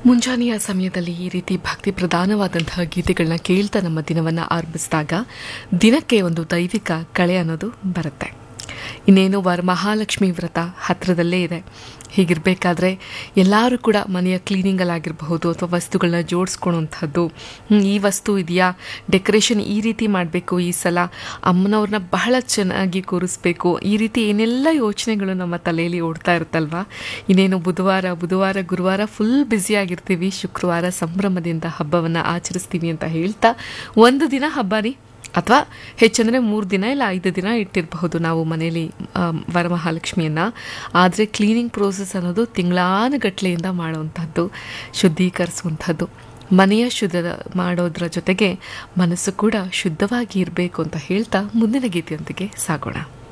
ಮುಂಜಾನೆಯ ಸಮಯದಲ್ಲಿ ಈ ರೀತಿ ಭಕ್ತಿ ಪ್ರಧಾನವಾದಂತಹ ಗೀತೆಗಳನ್ನ ಕೇಳ್ತಾ ನಮ್ಮ ದಿನವನ್ನು ಆರಂಭಿಸಿದಾಗ ದಿನಕ್ಕೆ ಒಂದು ದೈವಿಕ ಕಳೆ ಅನ್ನೋದು ಬರುತ್ತೆ ಇನ್ನೇನು ವರಮಹಾಲಕ್ಷ್ಮಿ ವ್ರತ ಹತ್ತಿರದಲ್ಲೇ ಇದೆ ಹೀಗಿರಬೇಕಾದ್ರೆ ಎಲ್ಲರೂ ಕೂಡ ಮನೆಯ ಕ್ಲೀನಿಂಗಲ್ಲಾಗಿರಬಹುದು ಅಥವಾ ವಸ್ತುಗಳನ್ನ ಜೋಡಿಸ್ಕೊಳೋಂಥದ್ದು ಹ್ಮ್, ಈ ವಸ್ತು ಇದೆಯಾ ಡೆಕೋರೇಷನ್ ಈ ರೀತಿ ಮಾಡಬೇಕು ಈ ಸಲ ಅಮ್ಮನವ್ರನ್ನ ಬಹಳ ಚೆನ್ನಾಗಿ ಕೂರಿಸ್ಬೇಕು ಈ ರೀತಿ ಏನೆಲ್ಲ ಯೋಚನೆಗಳು ನಮ್ಮ ತಲೆಯಲ್ಲಿ ಓಡ್ತಾ ಇರುತ್ತಲ್ವಾ ಇನ್ನೇನು ಬುಧವಾರ ಬುಧವಾರ ಗುರುವಾರ ಫುಲ್ ಬ್ಯುಸಿಯಾಗಿರ್ತೀವಿ ಶುಕ್ರವಾರ ಸಂಭ್ರಮದಿಂದ ಹಬ್ಬವನ್ನು ಆಚರಿಸ್ತೀವಿ ಅಂತ ಹೇಳ್ತಾ ಒಂದು ದಿನ ಹಬ್ಬ ರೀ ಅಥವಾ ಹೆಚ್ಚಂದರೆ ಮೂರು ದಿನ ಇಲ್ಲ ಐದು ದಿನ ಇಟ್ಟಿರಬಹುದು ನಾವು ಮನೇಲಿ ಆಮ್, ವರಮಹಾಲಕ್ಷ್ಮಿಯನ್ನು ಆದರೆ ಕ್ಲೀನಿಂಗ್ ಪ್ರೋಸೆಸ್ ಅನ್ನೋದು ತಿಂಗಳಾನುಗಟ್ಲೆಯಿಂದ ಮಾಡುವಂಥದ್ದು ಶುದ್ಧೀಕರಿಸುವಂಥದ್ದು ಮನೆಯ ಶುದ್ಧ ಮಾಡೋದ್ರ ಜೊತೆಗೆ ಮನಸ್ಸು ಕೂಡ ಶುದ್ಧವಾಗಿ ಇರಬೇಕು ಅಂತ ಹೇಳ್ತಾ ಮುಂದಿನ ಗೀತೆಯೊಂದಿಗೆ ಸಾಗೋಣ